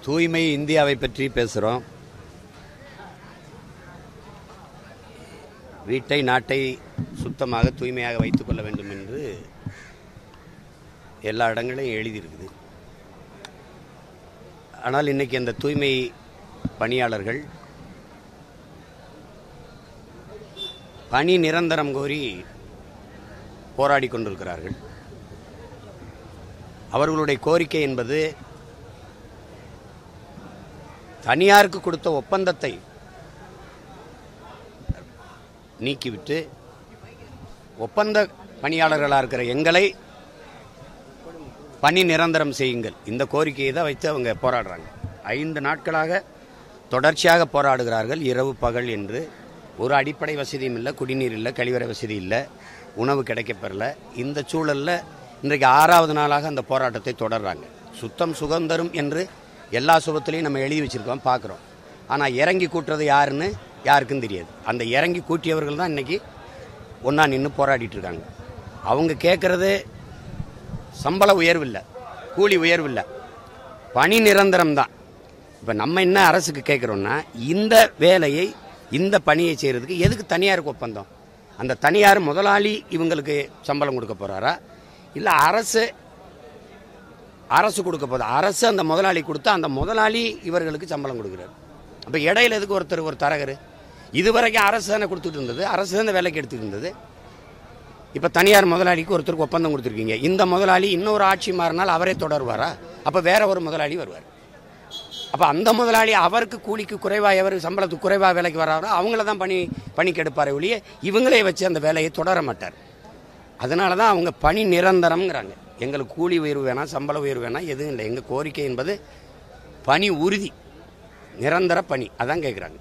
தூய்மை இந்தியாவை பற்றி பேசுகிறோம் வீட்டை நாட்டை சுத்தமாக தூய்மையாக வைத்துக் கொள்ள வேண்டும் என்று எல்லா இடங்களையும் எழுதியிருக்குது ஆனால் இன்னைக்கு அந்த தூய்மை பணியாளர்கள் பணி நிரந்தரம் கோரி போராடி கொண்டிருக்கிறார்கள் அவர்களுடைய கோரிக்கை என்பது தனியாருக்கு கொடுத்த ஒப்பந்தத்தை நீக்கிவிட்டு ஒப்பந்த பணியாளர்களாக இருக்கிற எங்களை பணி நிரந்தரம் செய்யுங்கள் இந்த கோரிக்கையை தான் வைத்து அவங்க போராடுறாங்க ஐந்து நாட்களாக தொடர்ச்சியாக போராடுகிறார்கள் இரவு பகல் என்று ஒரு அடிப்படை வசதியும் இல்லை குடிநீர் இல்லை கழிவறை வசதி இல்லை உணவு கிடைக்கப்பெறல இந்த சூழலில் இன்றைக்கு ஆறாவது நாளாக அந்த போராட்டத்தை தொடர்றாங்க சுத்தம் சுதந்திரம் என்று எல்லா சுபத்திலையும் நம்ம எழுதி வச்சிருக்கோம் பார்க்குறோம் ஆனால் இறங்கி கூட்டுறது யாருன்னு யாருக்கும் தெரியாது அந்த இறங்கி கூட்டியவர்கள் தான் இன்னைக்கு ஒன்றா நின்று போராடிட்டு இருக்காங்க அவங்க கேட்குறது சம்பள உயர்வு இல்லை கூலி உயர்வு இல்லை பணி நிரந்தரம் தான் இப்போ நம்ம என்ன அரசுக்கு கேட்குறோம்னா இந்த வேலையை இந்த பணியை செய்கிறதுக்கு எதுக்கு தனியாருக்கு ஒப்பந்தம் அந்த தனியார் முதலாளி இவங்களுக்கு சம்பளம் கொடுக்க போகிறாரா இல்லை அரசு அரசு கொடுக்க போகுது அரசு அந்த முதலாளி கொடுத்தா அந்த முதலாளி இவர்களுக்கு சம்பளம் கொடுக்குறாரு அப்போ இடையில எதுக்கு ஒருத்தர் ஒரு தரகர் இதுவரைக்கும் அரசு தானே கொடுத்துட்டு இருந்தது அரசு தான் இந்த வேலைக்கு எடுத்துட்டு இருந்தது இப்போ தனியார் முதலாளிக்கு ஒருத்தருக்கு ஒப்பந்தம் கொடுத்துருக்கீங்க இந்த முதலாளி இன்னொரு ஆட்சி மாறினால் அவரே தொடருவாரா அப்போ வேற ஒரு முதலாளி வருவார் அப்போ அந்த முதலாளி அவருக்கு கூலிக்கு குறைவாக எவர் சம்பளத்துக்கு குறைவாக வேலைக்கு வராரோ அவங்கள தான் பணி பணிக்கு எடுப்பாரே ஒழிய இவங்களே வச்சு அந்த வேலையை தொடர மாட்டார் அதனால தான் அவங்க பணி நிரந்தரம்ங்கிறாங்க எங்களுக்கு கூலி உயர்வு வேணாம் சம்பள உயர்வு வேணாம் எதுவும் இல்லை எங்கள் கோரிக்கை என்பது பணி உறுதி நிரந்தர பணி அதான் கேட்குறாங்க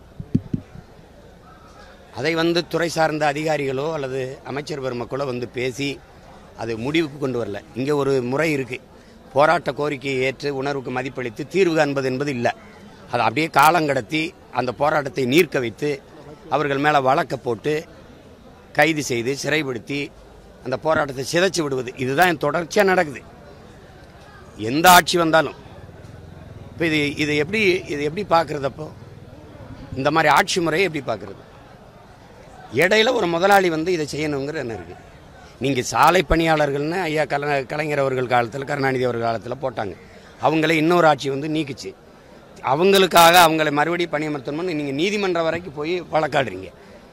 அதை வந்து துறை சார்ந்த அதிகாரிகளோ அல்லது அமைச்சர் பெருமக்களோ வந்து பேசி அது முடிவுக்கு கொண்டு வரல இங்கே ஒரு முறை இருக்குது போராட்ட கோரிக்கையை ஏற்று உணர்வுக்கு மதிப்பளித்து தீர்வு காண்பது என்பது இல்லை அது அப்படியே காலங்கடத்தி அந்த போராட்டத்தை நீர்க்க வைத்து அவர்கள் மேலே வழக்க போட்டு கைது செய்து சிறைப்படுத்தி அந்த போராட்டத்தை சிதைச்சு விடுவது இதுதான் தொடர்ச்சியாக நடக்குது எந்த ஆட்சி வந்தாலும் இப்போ இது இது எப்படி இது எப்படி பார்க்குறது அப்போ இந்த மாதிரி ஆட்சி முறையை எப்படி பார்க்குறது இடையில ஒரு முதலாளி வந்து இதை செய்யணுங்கிற என்ன இருக்கு நீங்கள் சாலை பணியாளர்கள்னு ஐயா கல கலைஞர் அவர்கள் காலத்தில் கருணாநிதி அவர்கள் காலத்தில் போட்டாங்க அவங்களே இன்னொரு ஆட்சி வந்து நீக்குச்சு அவங்களுக்காக அவங்களை மறுபடியும் பணியமர்த்தணும்னு நீங்கள் நீதிமன்றம் வரைக்கும் போய் வழக்காடுறீங்க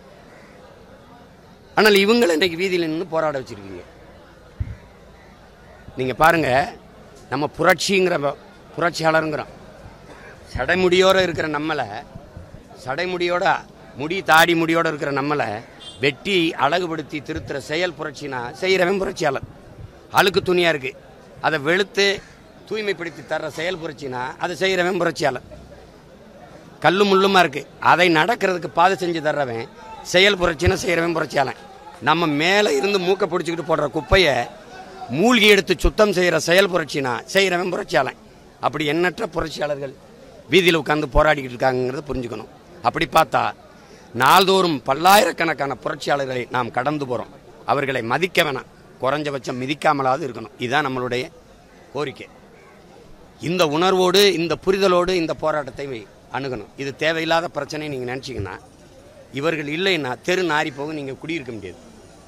ஆனால் இவங்களை இன்னைக்கு வீதியில் நின்று போராட வச்சிருக்கீங்க நீங்கள் பாருங்க நம்ம புரட்சிங்கிற புரட்சியாளருங்கிறோம் சடைமுடியோட இருக்கிற நம்மளை சடைமுடியோட முடி தாடி முடியோட இருக்கிற நம்மளை வெட்டி அழகுபடுத்தி திருத்துற செயல் புரட்சினா செய்கிறவன் புரட்சியாளர் அழுக்கு துணியாக இருக்கு அதை வெளுத்து தூய்மைப்படுத்தி தர்ற செயல் புரட்சினா அதை செய்கிறவன் புரட்சியாளர் கல்லு முள்ளுமா இருக்கு அதை நடக்கிறதுக்கு பாதை செஞ்சு தர்றவன் செயல் புரட்சினா செய்கிறவன் புரட்சியாளன் நம்ம மேலே இருந்து மூக்கை பிடிச்சிக்கிட்டு போடுற குப்பையை மூழ்கி எடுத்து சுத்தம் செய்கிற செயல் புரட்சினா செய்கிறவன் புரட்சியாளன் அப்படி எண்ணற்ற புரட்சியாளர்கள் வீதியில் உட்காந்து போராடிக்கிட்டு இருக்காங்கிறத புரிஞ்சுக்கணும் அப்படி பார்த்தா நாள்தோறும் பல்லாயிரக்கணக்கான புரட்சியாளர்களை நாம் கடந்து போகிறோம் அவர்களை மதிக்க வேணாம் குறைஞ்சபட்சம் மிதிக்காமலாவது இருக்கணும் இதுதான் நம்மளுடைய கோரிக்கை இந்த உணர்வோடு இந்த புரிதலோடு இந்த போராட்டத்தை அணுகணும் இது தேவையில்லாத பிரச்சனை நீங்கள் நினச்சிங்கன்னா இவர்கள் இல்லைன்னா தெரு நாரி போக நீங்கள் குடியிருக்க முடியாது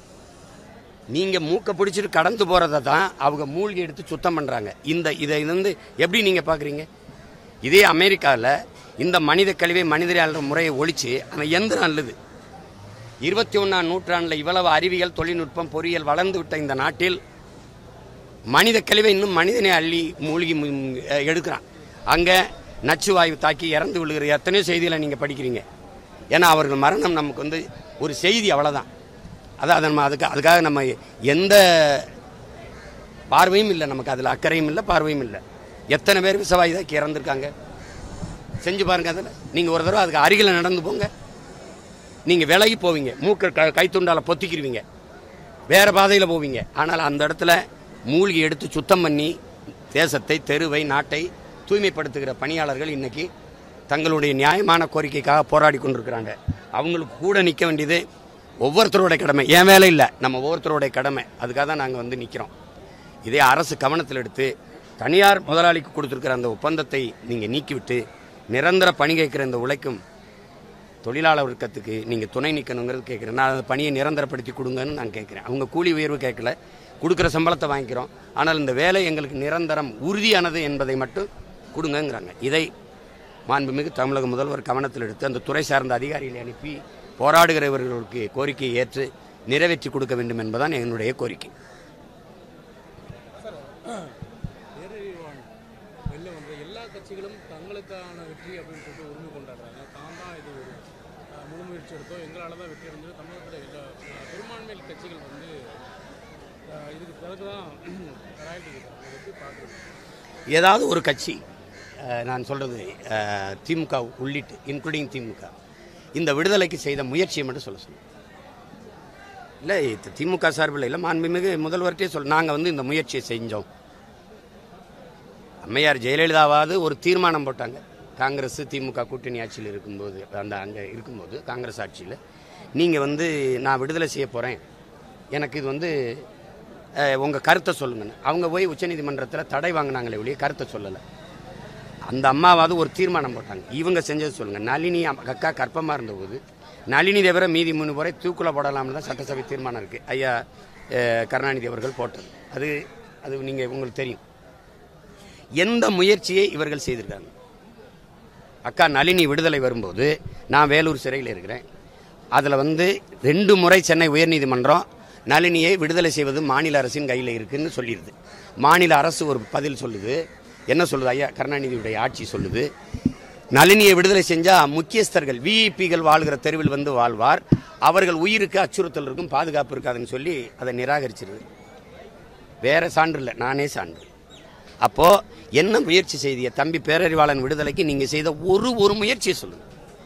நீங்கள் மூக்கை பிடிச்சிட்டு கடந்து போகிறத தான் அவங்க மூழ்கி எடுத்து சுத்தம் பண்ணுறாங்க இந்த இதை இது வந்து எப்படி நீங்கள் பார்க்குறீங்க இதே அமெரிக்காவில் இந்த மனித கழிவை மனிதராளர் முறையை ஒழிச்சு அவன் எந்திரம் அல்லது இருபத்தி ஒன்றாம் நூற்றாண்டில் இவ்வளவு அறிவியல் தொழில்நுட்பம் பொறியியல் வளர்ந்து விட்ட இந்த நாட்டில் மனித கழிவை இன்னும் மனிதனை அள்ளி மூழ்கி மு- அஹ் எடுக்கிறான் அங்கே நச்சுவாயு தாக்கி இறந்து விழுகிற எத்தனையோ செய்திகளை நீங்கள் படிக்கிறீங்க ஏன்னா அவர்கள் மரணம் நமக்கு வந்து ஒரு செய்தி அவ்வளோதான் அதான் அதை நம்ம அதுக்கு அதுக்காக நம்ம எந்த பார்வையும் இல்லை நமக்கு அதில் அக்கறையும் இல்லை பார்வையும் இல்லை எத்தனை பேர் விசவாயு தாக்கி இறந்துருக்காங்க செஞ்சு பாருங்க அதில் நீங்கள் ஒரு தடவை அதுக்கு அருகில் நடந்து போங்க நீங்கள் விலகி போவீங்க மூக்க க கைத்துண்டால பொத்திக்கிருவீங்க வேற பாதையில் போவீங்க ஆனால் அந்த இடத்துல மூழ்கி எடுத்து சுத்தம் பண்ணி தேசத்தை தெருவை நாட்டை தூய்மைப்படுத்துகிற பணியாளர்கள் இன்னைக்கு தங்களுடைய நியாயமான கோரிக்கைக்காக போராடி கொண்டிருக்கிறாங்க அவங்களுக்கு கூட நிற்க வேண்டியது ஒவ்வொருத்தருடைய கடமை என் வேலை இல்லை நம்ம ஒவ்வொருத்தருடைய கடமை அதுக்காக தான் நாங்கள் வந்து நிற்கிறோம் இதே அரசு கவனத்தில் எடுத்து தனியார் முதலாளிக்கு கொடுத்துருக்கிற அந்த ஒப்பந்தத்தை நீங்கள் நீக்கிவிட்டு நிரந்தர பணி கேட்கிற இந்த உழைக்கும் தொழிலாளர் வர்க்கத்துக்கு நீங்கள் துணை நிற்கணுங்கிறது கேட்குறேன் நான் அந்த பணியை நிரந்தரப்படுத்தி கொடுங்கன்னு நான் கேட்குறேன் அவங்க கூலி உயர்வு கேட்கல கொடுக்குற சம்பளத்தை வாங்கிக்கிறோம் ஆனால் இந்த வேலை எங்களுக்கு நிரந்தரம் உறுதியானது என்பதை மட்டும் கொடுங்கங்கிறாங்க இதை மாண்புமிகு தமிழக முதல்வர் கவனத்தில் எடுத்து அந்த துறை சார்ந்த அதிகாரிகளை அனுப்பி போராடுகிறவர்களுக்கு கோரிக்கையை ஏற்று நிறைவேற்றி கொடுக்க வேண்டும் என்பதுதான் என்னுடைய கோரிக்கை பேரறிவான் வெளில வந்த எல்லா கட்சிகளும் தங்களுக்கான வெற்றி அப்படின்னு சொல்லிட்டு உரிமை கொண்டாடுறாங்க தான் தான் இது ஒரு அஹ், முழு முயற்சி எடுத்தோம் எங்களால் தான் வெற்றி அடைஞ்சது தமிழகத்தில் எல்லா அஹ், பெரும்பான்மை கட்சிகள் வந்து அஹ், இதுக்கு பிறகு தான் ராயல்டி கேட்குறாங்க அதை எப்படி பார்க்குறது ஏதாவது ஒரு கட்சி அஹ், நான் சொல்றது அஹ், திமுக உள்ளிட்டு இன்க்ளூடிங் திமுக இந்த விடுதலைக்கு செய்த முயற்சியை மட்டும் சொல்ல சொல்லுங்க இல்லை இது திமுக சார்பில் இல்லை மாண்புமிகு முதல்வர்கிட்டே சொல் நாங்கள் வந்து இந்த முயற்சியை செஞ்சோம் அம்மையார் ஜெயலலிதாவாவது ஒரு தீர்மானம் போட்டாங்க காங்கிரஸ் திமுக கூட்டணி ஆட்சியில் இருக்கும்போது அந்த அங்கே இருக்கும்போது காங்கிரஸ் ஆட்சியில் நீங்கள் வந்து நான் விடுதலை செய்ய போகிறேன் எனக்கு இது வந்து உங்கள் கருத்தை சொல்லுங்கன்னு அவங்க போய் உச்சநீதிமன்றத்தில் தடை வாங்கினாங்களே ஒழிய கருத்தை சொல்லலை அந்த அம்மாவாவது ஒரு தீர்மானம் போட்டாங்க இவங்க செஞ்சது சொல்லுங்க நளினி அம்- அக்கா கற்பமாக இருந்தபோது நளினி தவிர மீதி மூணு முறை தூக்குல போடலாம்னு தான் சட்டசபை தீர்மானம் இருக்கு ஐயா அஹ், கருணாநிதி அவர்கள் போட்டது அது அது நீங்க உங்களுக்கு தெரியும் எந்த முயற்சியை இவர்கள் செய்திருக்காங்க அக்கா நளினி விடுதலை வரும்போது நான் வேலூர் சிறையில் இருக்கிறேன் அதில் வந்து ரெண்டு முறை சென்னை உயர்நீதிமன்றம் நளினியை விடுதலை செய்வது மாநில அரசின் கையில் இருக்குன்னு சொல்லிடுது மாநில அரசு ஒரு பதில் சொல்லுது என்ன சொல்லுது ஐயா கருணாநிதியுடைய ஆட்சி சொல்லுது நளினியை விடுதலை செஞ்சா முக்கியஸ்தர்கள் விஇபிகள் வாழ்கிற தெருவில் வந்து வாழ்வார் அவர்கள் உயிருக்கு அச்சுறுத்தல் இருக்கும் பாதுகாப்பு இருக்காதுன்னு சொல்லி அதை நிராகரிச்சிருது வேற சான்று இல்லை நானே சான்று அப்போ என்ன முயற்சி செய்திய தம்பி பேரறிவாளன் விடுதலைக்கு நீங்க செய்த ஒரு ஒரு முயற்சியை சொல்லுங்க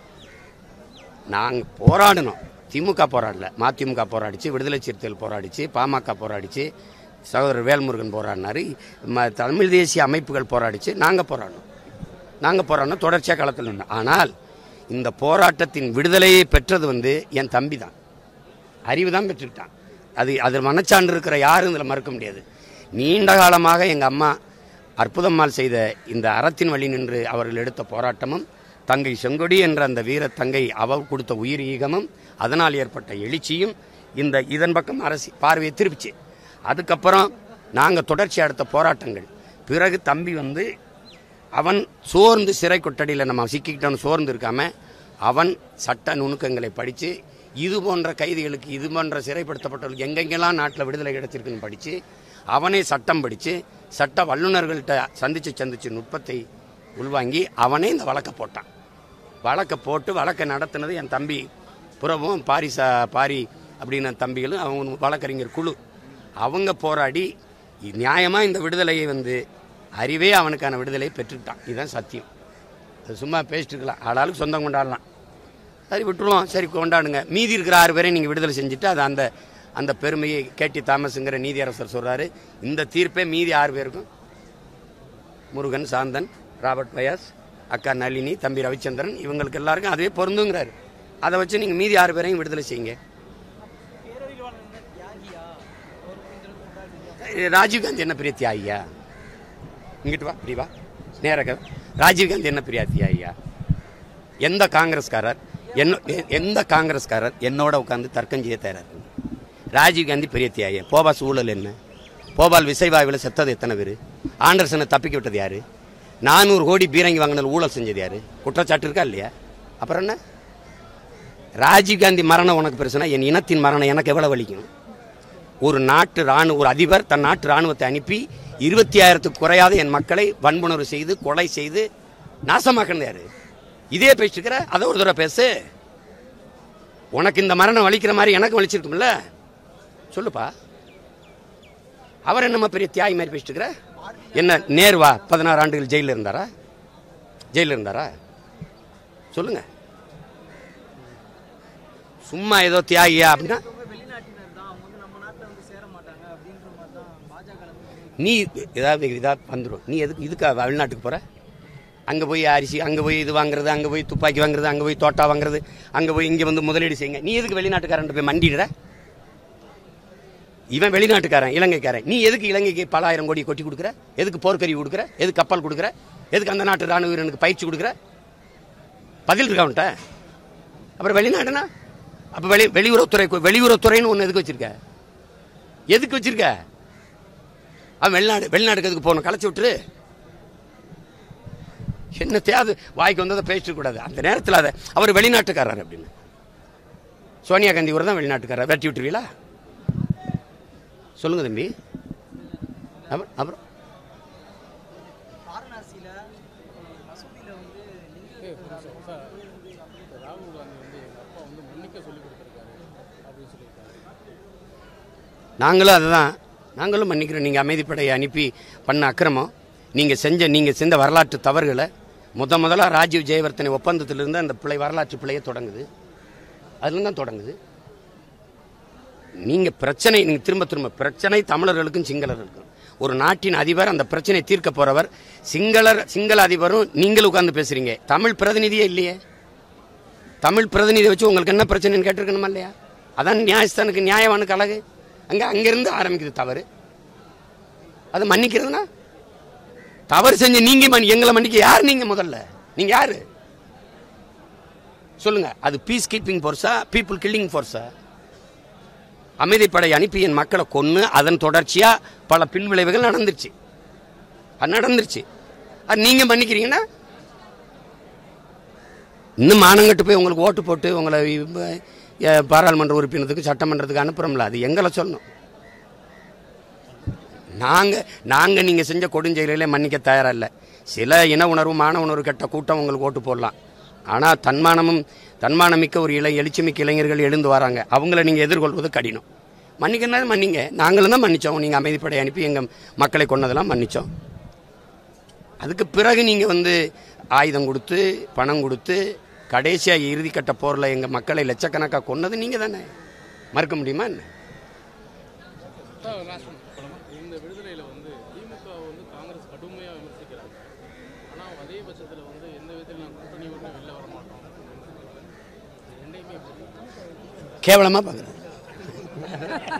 நாங்க போராடணும் திமுக போராடல மதிமுக போராடிச்சு விடுதலை சிறுத்தைகள் போராடிச்சு பாமக போராடிச்சு சகோதரர் வேல்முருகன் போராடினாரு ம- தமிழ் தேசிய அமைப்புகள் போராடிச்சு நாங்க போராடணும் நாங்க போராடணும் தொடர்ச்சியாக களத்தில் நின்னோம் ஆனால் இந்த போராட்டத்தின் விடுதலையை பெற்றது வந்து என் தம்பி தான் அறிவு தான் பெற்றுக்கிட்டான் அது அதில் மனச்சான்று இருக்கிற யாரும் இதில் மறுக்க முடியாது நீண்ட காலமாக எங்கள் அம்மா அற்புதம்மாள் செய்த இந்த அறத்தின் வழி நின்று அவர்கள் எடுத்த போராட்டமும் தங்கை செங்கொடி என்ற அந்த வீர தங்கை அவள் கொடுத்த உயிர் ஈகமும் அதனால் ஏற்பட்ட எழுச்சியும் இந்த இதன் பக்கம் அரசு பார்வையை திருப்பிச்சு அதுக்கப்புறம் நாங்கள் தொடர்ச்சி அடுத்த போராட்டங்கள் பிறகு தம்பி வந்து அவன் சோர்ந்து சிறை கொட்டடியில் நம்ம சிக்கிக்கிட்டவன் சோர்ந்து இருக்காம அவன் சட்ட நுணுக்கங்களை படித்து இது போன்ற கைதிகளுக்கு இது போன்ற சிறைப்படுத்தப்பட்டவர்களுக்கு எங்கெங்கெல்லாம் நாட்டில் விடுதலை கிடைச்சிருக்குன்னு படித்து அவனே சட்டம் படித்து சட்ட வல்லுநர்கள்ட்ட சந்திச்சு சந்திச்சு நுட்பத்தை உள்வாங்கி அவனே இந்த வழக்கை போட்டான் வழக்கை போட்டு வழக்கை நடத்தினது என் தம்பி புறவும் பாரிசா பாரி அப்படின்னு தம்பிகளும் அவங்க வழக்கறிஞர் குழு அவங்க போராடி நியாயமாக இந்த விடுதலையை வந்து அறிவே அவனுக்கான விடுதலையை பெற்றுக்கிட்டான் இதுதான் சத்தியம் அது சும்மா பேசிட்டு இருக்கலாம் ஆளாளுக்கு சொந்தம் கொண்டாடலாம் சரி விட்டுருவோம் சரி கொண்டாடுங்க மீதி இருக்கிற ஆறு பேரையும் நீங்கள் விடுதலை செஞ்சுட்டு அது அந்த அந்த பெருமையை கேட்டி தாமஸ்ங்கிற நீதியரசர் சொல்றாரு இந்த தீர்ப்பே மீதி ஆறு பேருக்கும் முருகன் சாந்தன் ராபர்ட் பயாஸ் அக்கா நளினி தம்பி ரவிச்சந்திரன் இவங்களுக்கு எல்லாருக்கும் அதுவே பொருந்துங்கிறாரு அதை வச்சு நீங்கள் மீதி ஆறு பேரையும் விடுதலை செய்யுங்க இது ராஜீவ்காந்தி என்ன பெரிய தியாகியா இங்கிட்டு வா இப்படி வா நேரக ராஜீவ்காந்தி என்ன பெரிய தியாகியா எந்த காங்கிரஸ்காரர் என்ன எ- எந்த காங்கிரஸ்காரர் என்னோட உட்காந்து தர்க்கம் செய்ய தயாராக ராஜீவ்காந்தி பெரிய தியாகியா போபால் சூழல் என்ன போபால் விசைவாயுவில் செத்தது எத்தனை பேர் ஆண்டர்சனை தப்பிக்க விட்டது யாரு நானூறு கோடி பீரங்கி வாங்கினது ஊழல் செஞ்சது யாரு குற்றச்சாட்டு இருக்கா இல்லையா அப்புறம் என்ன ராஜீவ்காந்தி மரணம் உனக்கு பெருசுனா என் இனத்தின் மரணம் எனக்கு எவ்வளவு வலிக்கும் ஒரு நாட்டு ராணுவ ஒரு அதிபர் தன் நாட்டு ராணுவத்தை அனுப்பி இருபத்தி ஆயிரத்துக்கு குறையாத என் மக்களை வன்புணர்வு செய்து கொலை செய்து நாசமாக்கினது யாரு இதே பேசிட்டு இருக்கிற அதை ஒரு தடவை பேசு உனக்கு இந்த மரணம் வலிக்கிற மாதிரி எனக்கு வலிச்சிருக்கும்ல சொல்லுப்பா அவர் என்னம்மா பெரிய தியாகி மாதிரி பேசிட்டு இருக்கிற என்ன நேருவா பதினாறு ஆண்டுகள் ஜெயிலில் இருந்தாரா ஜெயிலில் இருந்தாரா சொல்லுங்க சும்மா ஏதோ தியாகியா அப்படின்னா வெளிநாட்டினர் தான் அவங்க வந்து நம்ம நாட்டில் வந்து சேர மாட்டாங்க அப்படின்ற மாதிரி தான் பாஜக நீ ஏதாவது இதாக வந்துடும் நீ எதுக்கு இதுக்கா வெளிநாட்டுக்கு போற அங்கே போய் அரிசி அங்கே போய் இது வாங்குறது அங்கே போய் துப்பாக்கி வாங்குறது அங்கே போய் தோட்டா வாங்குறது அங்கே போய் இங்கே வந்து முதலீடு செய்யுங்க நீ எதுக்கு வெளிநாட்டுக்காரன் போய் மண்டிடுற இவன் வெளிநாட்டுக்காரன் இலங்கைக்காரன் நீ எதுக்கு இலங்கைக்கு பல ஆயிரம் கோடி கொட்டி கொடுக்குற எதுக்கு போர்க்கருவி கொடுக்குற எதுக்கு கப்பல் கொடுக்குற எதுக்கு அந்த நாட்டு ராணுவ வீரனுக்கு பயிற்சி கொடுக்குற பதில் இருக்கா அவன்கிட்ட அப்புறம் வெளிநாடுனா அப்போ வெளி வெளியுறவுத்துறை வெளியுறவுத்துறைன்னு ஒன்று எதுக்கு வச்சிருக்க எதுக்கு வச்சிருக்க அவன் வெளிநாடு வெளிநாட்டுக்கு எதுக்கு போகணும் களைச்சி விட்டுரு என்ன தேவை வாய்க்கு வந்ததை பேசிட்டு கூடாது அந்த நேரத்தில் அதை அவர் வெளிநாட்டுக்காரர் அப்படின்னு சோனியா காந்தி கூட தான் வெளிநாட்டுக்காரர் வெட்டி விட்டுருவீங்களா சொல்லுங்க தம்பி அப்புறம் அப்புறம் வாரணாசியில் மசூதியில் வந்து லிங்க சார் ராகுல் காந்தி வந்து எங்கள் அப்பா வந்து மன்னிக்க சொல்லி கொடுத்துருக்காரு அப்படின்னு சொல்லியிருக்காரு நாங்களும் அதுதான் நாங்களும் மன்னிக்கிறோம் நீங்கள் அமைதிப்படையை அனுப்பி பண்ண அக்கிரமம் நீங்கள் செஞ்ச நீங்கள் செஞ்ச வரலாற்று தவறுகளை முத முதல்ல ராஜீவ் ஜெயவர்த்தனை ஒப்பந்தத்திலிருந்து அந்த பிழை வரலாற்று பிழையே தொடங்குது அதுலேருந்து தான் தொடங்குது நீங்கள் பிரச்சனை நீங்கள் திரும்ப திரும்ப பிரச்சனை தமிழர்களுக்கும் சிங்களர்களுக்கும் ஒரு நாட்டின் அதிபர் அந்த பிரச்சனையை தீர்க்க போறவர் சிங்களர் சிங்கள அதிபரும் நீங்களும் உட்கார்ந்து பேசுறீங்க தமிழ் பிரதிநிதியே இல்லையே தமிழ் பிரதிநிதி வச்சு உங்களுக்கு என்ன பிரச்சனைன்னு கேட்டிருக்கணுமா இல்லையா அதான் நியாயஸ்தானுக்கு நியாயவானுக்கு அழகு அங்க அங்கிருந்து ஆரம்பிக்குது தவறு அது மன்னிக்கிறதுனா தவறு செஞ்சு நீங்க மன்னி எங்களை மன்னிக்க யார் நீங்க முதல்ல நீங்க யாரு சொல்லுங்க அது பீஸ் கீப்பிங் ஃபோர்ஸா பீப்புள் கில்லிங் ஃபோர்ஸா அமைதிப்படை அனுப்பி என் மக்களை கொன்று அதன் தொடர்ச்சியா பல பின்விளைவுகள் நடந்துருச்சு அது நடந்துருச்சு அது நீங்க மன்னிக்கிறீங்கன்னா இன்னும் மானங்கட்டு போய் உங்களுக்கு ஓட்டு போட்டு உங்களை இப்ப, எ, பாராளுமன்ற உறுப்பினருக்கு சட்டமன்றத்துக்கு அனுப்புறோம்ல அது எங்களை சொல்லணும் நாங்க நாங்க நீங்க செஞ்ச கொடுஞ்செயலிலே மன்னிக்க தயாரா இல்லை சில இன உணர்வு மான உணர்வு கெட்ட கூட்டம் உங்களுக்கு ஓட்டு போடலாம் ஆனா தன்மானமும் தன்மானமிக்க ஒரு இளை எழுச்சிமிக்க இளைஞர்கள் எழுந்து வராங்க அவங்கள நீங்க எதிர்கொள்வது கடினம் மன்னிக்கிறனால மன்னிங்க நாங்களும் தான் மன்னிச்சோம் நீங்க அமைதிப்படை அனுப்பி எங்க மக்களை கொன்னதெல்லாம் மன்னிச்சோம் அதுக்கு பிறகு நீங்க வந்து ஆயுதம் கொடுத்து பணம் கொடுத்து கடைசியா இறுதிக்கட்ட போர்ல எங்க மக்களை லட்சக்கணக்கா கொன்னது நீங்க தானே மறுக்க முடியுமா என்ன சார் லாஸ்ட் இந்த விடுதலையில் வந்து திமுக வந்து காங்கிரஸ் கடுமையாக விமர்சிக்கிறாங்க ஆனால் அதே பட்சத்தில் வந்து எந்த விதத்தில் நான் கூட்டணி விட்டு வெளில வர மாட்டோம் ரெண்டையுமே கேவலமா பாக்குறேன்